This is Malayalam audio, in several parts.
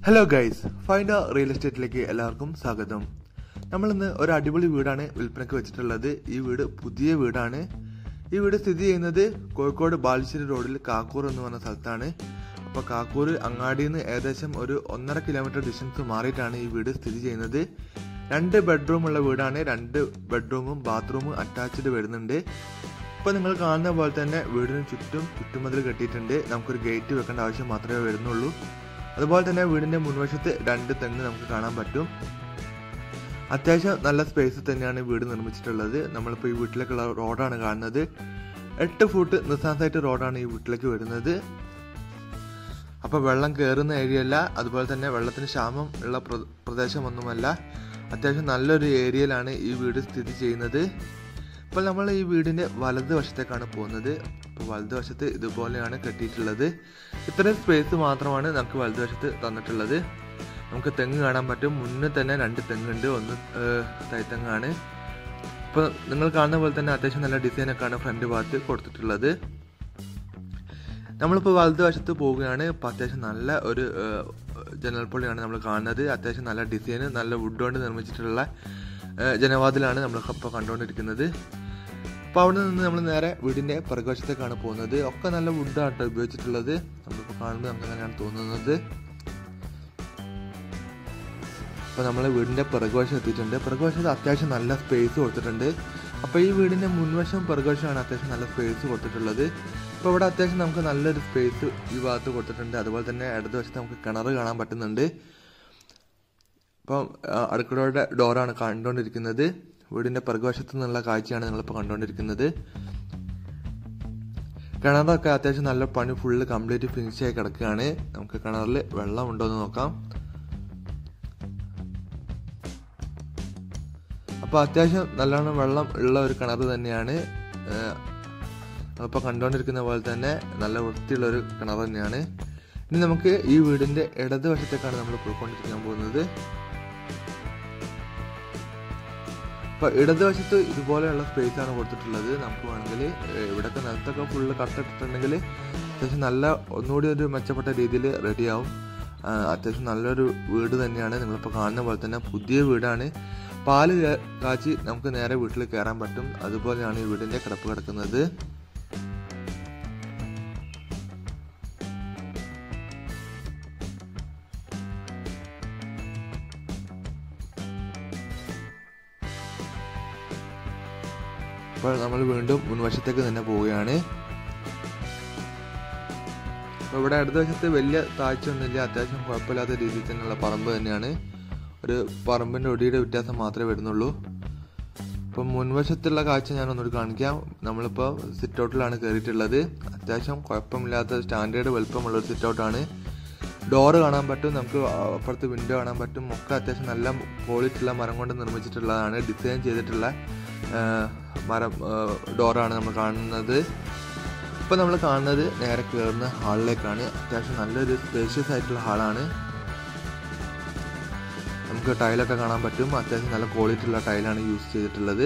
ഹലോ ഗൈസ് ഫൈൻഡ റിയൽ എസ്റ്റേറ്റിലേക്ക് എല്ലാവർക്കും സ്വാഗതം നമ്മളിന്ന് ഒരു അടിപൊളി വീടാണ് വിൽപ്പനയ്ക്ക് വെച്ചിട്ടുള്ളത് ഈ വീട് പുതിയ വീടാണ് ഈ വീട് സ്ഥിതി ചെയ്യുന്നത് കോഴിക്കോട് ബാലുശ്ശേരി റോഡിൽ കാക്കൂർ എന്ന് പറഞ്ഞ സ്ഥലത്താണ് അപ്പോൾ കാക്കൂർ അങ്ങാടിയിൽ നിന്ന് ഏകദേശം ഒരു ഒന്നര കിലോമീറ്റർ ഡിസ്റ്റൻസ് മാറിയിട്ടാണ് ഈ വീട് സ്ഥിതി ചെയ്യുന്നത് രണ്ട് ബെഡ്റൂം ഉള്ള വീടാണ് രണ്ട് ബെഡ്റൂമും ബാത്റൂമും അറ്റാച്ച്ഡ് വരുന്നുണ്ട് ഇപ്പൊ നിങ്ങൾ കാണുന്ന പോലെ തന്നെ വീടിന് ചുറ്റും ചുറ്റുമതിൽ കെട്ടിയിട്ടുണ്ട് നമുക്കൊരു ഗേറ്റ് വെക്കേണ്ട ആവശ്യം മാത്രമേ വരുന്നുള്ളൂ അതുപോലെ തന്നെ വീടിന്റെ മുൻവശത്ത് രണ്ട് തെങ്ങ് നമുക്ക് കാണാൻ പറ്റും അത്യാവശ്യം നല്ല സ്പേസ് തന്നെയാണ് വീട് നിർമ്മിച്ചിട്ടുള്ളത് നമ്മളിപ്പോൾ ഈ വീട്ടിലേക്കുള്ള റോഡാണ് കാണുന്നത് എട്ട് ഫുട്ട് നിസ്സാസായിട്ട് റോഡാണ് ഈ വീട്ടിലേക്ക് വരുന്നത് അപ്പോൾ വെള്ളം കയറുന്ന ഏരിയ അല്ല അതുപോലെ തന്നെ വെള്ളത്തിന് ക്ഷാമം ഉള്ള പ്ര- പ്രദേശമൊന്നുമല്ല അത്യാവശ്യം നല്ലൊരു ഏരിയയിലാണ് ഈ വീട് സ്ഥിതി ചെയ്യുന്നത് ഇപ്പോൾ നമ്മൾ ഈ വീടിന്റെ വലത് വശത്തേക്കാണ് പോകുന്നത് അപ്പോൾ വലത് വശത്ത് ഇതുപോലെയാണ് കെട്ടിയിട്ടുള്ളത് ഇത്രയും സ്പേസ് മാത്രമാണ് നമുക്ക് വലത് വശത്ത് തന്നിട്ടുള്ളത് നമുക്ക് തെങ്ങ് കാണാൻ പറ്റും മുന്നിൽ തന്നെ രണ്ട് തെങ്ങുണ്ട് ഒന്ന് ഏഹ്, തൈത്തെങ്ങാണ് ഇപ്പോൾ നിങ്ങൾ കാണുന്ന പോലെ തന്നെ അത്യാവശ്യം നല്ല ഡിസൈനൊക്കെയാണ് ഫ്രണ്ട് ഭാഗത്ത് കൊടുത്തിട്ടുള്ളത് നമ്മളിപ്പോൾ വലതുവശത്ത് പോവുകയാണ് ഇപ്പോൾ അത്യാവശ്യം നല്ല ഒരു ഏഹ്, ജനൽപ്പൊളിയാണ് നമ്മൾ കാണുന്നത് അത്യാവശ്യം നല്ല ഡിസൈൻ നല്ല വുഡ് കൊണ്ട് നിർമ്മിച്ചിട്ടുള്ള ഏഹ്, ജനവാതിലാണ് നമ്മളിപ്പോൾ കണ്ടുകൊണ്ടിരിക്കുന്നത് അപ്പോൾ അവിടെ നിന്ന് നമ്മൾ നേരെ വീടിൻ്റെ പുറകുവശത്തേക്കാണ് പോകുന്നത് ഒക്കെ നല്ല വുഡാണ് ഉപയോഗിച്ചിട്ടുള്ളത് നമ്മളിപ്പോൾ കാണുമ്പോൾ നമുക്ക് അങ്ങനെയാണ് തോന്നുന്നത് അപ്പോൾ നമ്മൾ വീടിൻ്റെ പിറകുവശം എത്തിയിട്ടുണ്ട് പിറകുവശത്ത് അത്യാവശ്യം നല്ല സ്പേസ് കൊടുത്തിട്ടുണ്ട് അപ്പോൾ ഈ വീടിൻ്റെ മുൻവശം പിറകുവശമാണ് അത്യാവശ്യം നല്ല സ്പേസ് കൊടുത്തിട്ടുള്ളത് ഇപ്പോൾ ഇവിടെ അത്യാവശ്യം നമുക്ക് നല്ലൊരു സ്പേസ് ഈ ഭാഗത്ത് കൊടുത്തിട്ടുണ്ട് അതുപോലെ തന്നെ ഇടതുവശത്ത് നമുക്ക് കിണർ കാണാൻ പറ്റുന്നുണ്ട് ഇപ്പം ആ, അടുക്കളയുടെ ഡോറാണ് കണ്ടുകൊണ്ടിരിക്കുന്നത് വീടിൻ്റെ പിറകുവശത്ത് നിന്നുള്ള കാഴ്ചയാണ് നിങ്ങളിപ്പോൾ കണ്ടുകൊണ്ടിരിക്കുന്നത് കിണറൊക്കെ അത്യാവശ്യം നല്ല പണി ഫുള്ള് കംപ്ലീറ്റ് ഫിനിഷ് ആയി കിടക്കുകയാണ് നമുക്ക് കിണറിൽ വെള്ളം ഉണ്ടോ എന്ന് നോക്കാം അപ്പോൾ അത്യാവശ്യം നല്ലോണം വെള്ളം ഉള്ള ഒരു കിണർ തന്നെയാണ് അപ്പോൾ കണ്ടുകൊണ്ടിരിക്കുന്ന പോലെ തന്നെ നല്ല വൃത്തിയുള്ള ഒരു കിണർ തന്നെയാണ് ഇനി നമുക്ക് ഈ വീടിന്റെ ഇടതുവശത്തേക്കാണ് നമ്മൾ പോയിക്കൊണ്ടിരിക്കാൻ പോകുന്നത് അപ്പോൾ ഇടതുവശത്ത് ഇതുപോലെയുള്ള സ്പേസ് ആണ് കൊടുത്തിട്ടുള്ളത് നമുക്ക് വേണമെങ്കിൽ ഇവിടെയൊക്കെ നിലത്തൊക്കെ ഫുള്ള് കട്ടിട്ടുണ്ടെങ്കിൽ അത്യാവശ്യം നല്ല ഒന്നുകൂടി ഒരു മെച്ചപ്പെട്ട രീതിയിൽ റെഡിയാവും ആ, അത്യാവശ്യം നല്ലൊരു വീട് തന്നെയാണ് നിങ്ങളിപ്പോൾ കാണുന്ന പോലെ തന്നെ പുതിയ വീടാണ് പാല് കേ- കാച്ചി നമുക്ക് നേരെ വീട്ടിൽ കയറാൻ പറ്റും അതുപോലെയാണ് ഈ വീടിന്റെ കിടപ്പ് കിടക്കുന്നത് അപ്പോൾ നമ്മൾ വീണ്ടും മുൻവശത്തേക്ക് തന്നെ പോവുകയാണ് അപ്പോൾ ഇവിടെ അടുത്ത വശത്ത് വലിയ താഴ്ചയൊന്നുമില്ല അത്യാവശ്യം കുഴപ്പമില്ലാത്ത രീതിയിൽ തന്നെയുള്ള പറമ്പ് തന്നെയാണ് ഒരു പറമ്പിൻ്റെ ഒടിയുടെ വ്യത്യാസം മാത്രമേ വരുന്നുള്ളൂ ഇപ്പം മുൻവശത്തുള്ള കാഴ്ച ഞാൻ ഒന്നുകൂടി കാണിക്കാം നമ്മളിപ്പോൾ സിറ്റ് ഔട്ടിലാണ് കയറിയിട്ടുള്ളത് അത്യാവശ്യം കുഴപ്പമില്ലാത്ത സ്റ്റാൻഡേർഡ് വലുപ്പമുള്ള ഒരു സിറ്റ് ഔട്ടാണ് ഡോറ് കാണാൻ പറ്റും നമുക്ക് അപ്പുറത്ത് വിൻഡോ കാണാൻ പറ്റും ഒക്കെ അത്യാവശ്യം നല്ല ക്വാളിറ്റി ഉള്ള മരം കൊണ്ട് നിർമ്മിച്ചിട്ടുള്ളതാണ് ഡിസൈൻ ചെയ്തിട്ടുള്ള ആ, മരം ഡോറാണ് നമ്മൾ കാണുന്നത് ഇപ്പം നമ്മൾ കാണുന്നത് നേരെ കയറുന്ന ഹാളിലേക്കാണ് അത്യാവശ്യം നല്ലൊരു സ്പേഷ്യസ് ആയിട്ടുള്ള ഹാളാണ് നമുക്ക് ടൈലൊക്കെ കാണാൻ പറ്റും അത്യാവശ്യം നല്ല ക്വാളിറ്റി ഉള്ള ടൈലാണ് യൂസ് ചെയ്തിട്ടുള്ളത്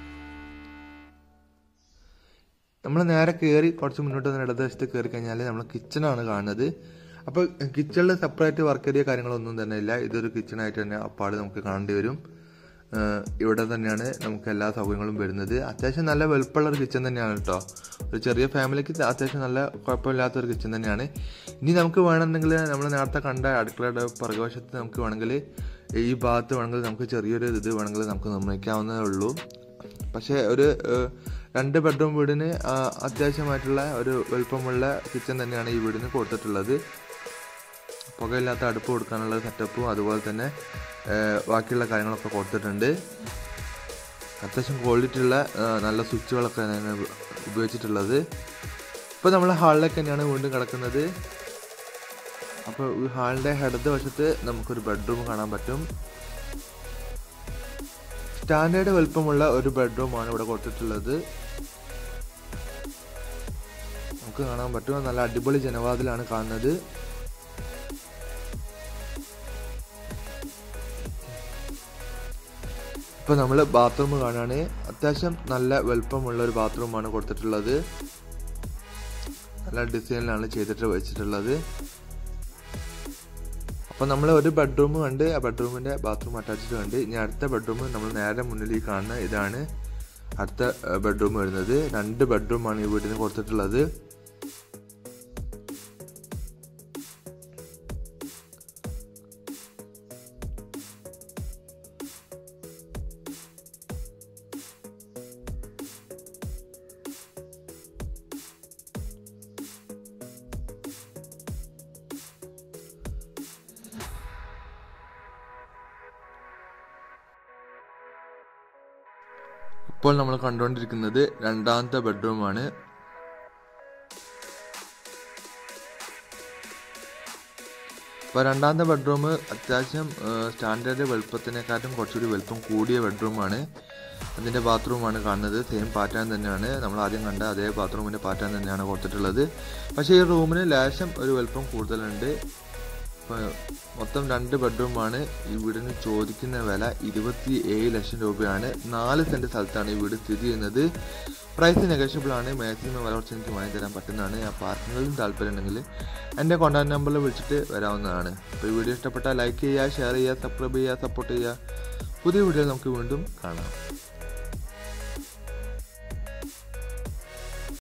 നമ്മൾ നേരെ കയറി കുറച്ച് മുന്നോട്ട് വന്ന ഇടതുവശത്ത് കയറി കഴിഞ്ഞാൽ നമ്മൾ കിച്ചണാണ് കാണുന്നത് അപ്പോൾ കിച്ചണിൽ സെപ്പറേറ്റ് വർക്ക് ഏരിയ കാര്യങ്ങളൊന്നും തന്നെ ഇല്ല ഇതൊരു കിച്ചണായിട്ട് തന്നെ അപ്പാട് നമുക്ക് കാണേണ്ടി വരും ഏഹ് ഇവിടെ തന്നെയാണ് നമുക്ക് എല്ലാ സൗകര്യങ്ങളും വരുന്നത് അത്യാവശ്യം നല്ല വലുപ്പമുള്ള ഒരു കിച്ചൺ തന്നെയാണ് കേട്ടോ ഒരു ചെറിയ ഫാമിലിക്ക് അത്യാവശ്യം നല്ല കുഴപ്പമില്ലാത്ത ഒരു കിച്ചൺ തന്നെയാണ് ഇനി നമുക്ക് വേണമെന്നുണ്ടെങ്കിൽ നമ്മൾ നേരത്തെ കണ്ട അടുക്കളയുടെ പുറകുവശത്ത് നമുക്ക് വേണമെങ്കിൽ ഈ ഭാഗത്ത് വേണമെങ്കിൽ നമുക്ക് ചെറിയൊരു ഇത് വേണമെങ്കിൽ നമുക്ക് നിർമ്മിക്കാവുന്നതേ ഉള്ളൂ പക്ഷേ ഒരു ഏഹ്, രണ്ട് ബെഡ്റൂം വീടിന് ആ, അത്യാവശ്യമായിട്ടുള്ള ഒരു വലുപ്പമുള്ള കിച്ചൺ തന്നെയാണ് ഈ വീടിന് കൊടുത്തിട്ടുള്ളത് പുകയില്ലാത്ത അടുപ്പ് കൊടുക്കാനുള്ള സെറ്റപ്പും അതുപോലെ തന്നെ ഏഹ്, ബാക്കിയുള്ള കാര്യങ്ങളൊക്കെ കൊടുത്തിട്ടുണ്ട് അത്യാവശ്യം ക്വാളിറ്റി ഉള്ള ആ, നല്ല സ്വിച്ചുകളൊക്കെ തന്നെയാണ് ഉപയോഗിച്ചിട്ടുള്ളത് ഇപ്പോൾ നമ്മൾ ഹാളിലേക്ക് തന്നെയാണ് വീണ്ടും കിടക്കുന്നത് അപ്പോൾ ഈ ഹാളിൻ്റെ ഇടത് വശത്ത് നമുക്കൊരു ബെഡ്റൂം കാണാൻ പറ്റും സ്റ്റാൻഡേർഡ് വലുപ്പമുള്ള ഒരു ബെഡ്റൂമാണ് ഇവിടെ കൊടുത്തിട്ടുള്ളത് നമുക്ക് കാണാൻ പറ്റും നല്ല അടിപൊളി ജനവാതിലാണ് കാണുന്നത് ഇപ്പൊ നമ്മൾ ബാത്റൂം കാണാണ് അത്യാവശ്യം നല്ല വലുപ്പമുള്ള ഒരു ബാത്റൂമാണ് കൊടുത്തിട്ടുള്ളത് നല്ല ഡിസൈനിലാണ് ചെയ്തിട്ട് വെച്ചിട്ടുള്ളത് അപ്പോൾ നമ്മൾ ഒരു ബെഡ്റൂം കണ്ട് ആ ബെഡ്റൂമിൻ്റെ ബാത്റൂം അറ്റാച്ച്ഡ് കണ്ട് ഇനി അടുത്ത ബെഡ്റൂം നമ്മൾ നേരെ മുന്നിൽ ഈ കാണുന്ന ഇതാണ് അടുത്ത ബെഡ്റൂം വരുന്നത് രണ്ട് ബെഡ്റൂമാണ് ഈ വീടിന് കൊടുത്തിട്ടുള്ളത് ഇപ്പോൾ നമ്മൾ കണ്ടുകൊണ്ടിരിക്കുന്നത് രണ്ടാമത്തെ ബെഡ്റൂമാണ് അപ്പോൾ രണ്ടാമത്തെ ബെഡ്റൂം അത്യാവശ്യം സ്റ്റാൻഡേർഡ് വലുപ്പത്തിനെക്കാട്ടും കുറച്ചുകൂടി വലുപ്പം കൂടിയ ബെഡ്റൂമാണ് അതിൻ്റെ ബാത്റൂമാണ് കാണുന്നത് സെയിം പാറ്റേൺ തന്നെയാണ് നമ്മൾ ആദ്യം കണ്ട അതേ ബാത്റൂമിൻ്റെ പാറ്റേൺ തന്നെയാണ് കൊടുത്തിട്ടുള്ളത് പക്ഷേ ഈ റൂമിന് ലേശം ഒരു വലുപ്പം കൂടുതലുണ്ട് ഇപ്പോൾ മൊത്തം രണ്ട് ബെഡ്റൂമാണ് ഈ വീടിന് ചോദിക്കുന്ന വില ഇരുപത്തി ഏഴ് ലക്ഷം രൂപയാണ് നാല് സെൻറ്റ് സ്ഥലത്താണ് ഈ വീട് സ്ഥിതി ചെയ്യുന്നത് പ്രൈസ് നെഗോഷ്യബിൾ ആണ് മാക്സിമം വില കുറച്ച് എനിക്ക് വാങ്ങി തരാൻ പറ്റുന്നതാണ് ആ പാർക്കിങ്ങിലും താല്പര്യം ഉണ്ടെങ്കിൽ എൻ്റെ കോൺടാക്ട് നമ്പറിൽ വിളിച്ചിട്ട് വരാവുന്നതാണ് അപ്പോൾ ഈ വീഡിയോ ഇഷ്ടപ്പെട്ടാൽ ലൈക്ക് ചെയ്യുക ഷെയർ ചെയ്യുക സബ്സ്ക്രൈബ് ചെയ്യുക സപ്പോർട്ട് ചെയ്യുക പുതിയ വീഡിയോ നമുക്ക് വീണ്ടും കാണാം